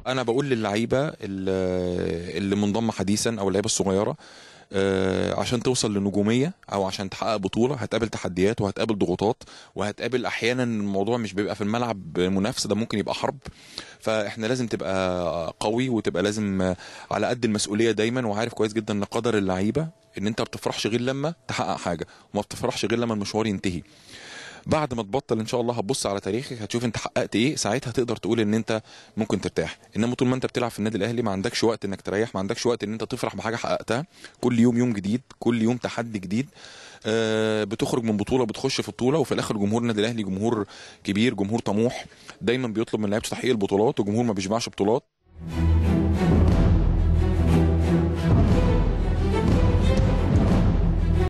انا بقول للعيبه اللي اللي منضمه حديثا او اللعيبه الصغيره آه، عشان توصل لنجوميه او عشان تحقق بطوله هتقابل تحديات وهتقابل ضغوطات وهتقابل احيانا الموضوع مش بيبقى في الملعب منافسه ده ممكن يبقى حرب فاحنا لازم تبقى قوي وتبقى لازم آه، على قد المسؤوليه دايما وعارف كويس جدا ان قدر اللعيبه ان انت ما بتفرحش غير لما تحقق حاجه وما بتفرحش غير لما المشوار ينتهي بعد ما تبطل ان شاء الله هتبص على تاريخك هتشوف انت حققت ايه ساعتها تقدر تقول ان انت ممكن ترتاح انما طول ما انت بتلعب في النادي الاهلي ما عندكش وقت انك تريح ما عندكش وقت ان انت تفرح بحاجه حققتها كل يوم يوم جديد كل يوم تحدي جديد آه، بتخرج من بطوله بتخش في بطوله وفي الاخر جمهور النادي الاهلي جمهور كبير جمهور طموح دايما بيطلب من لعيبته تحقيق البطولات وجمهور ما بيشبعش بطولات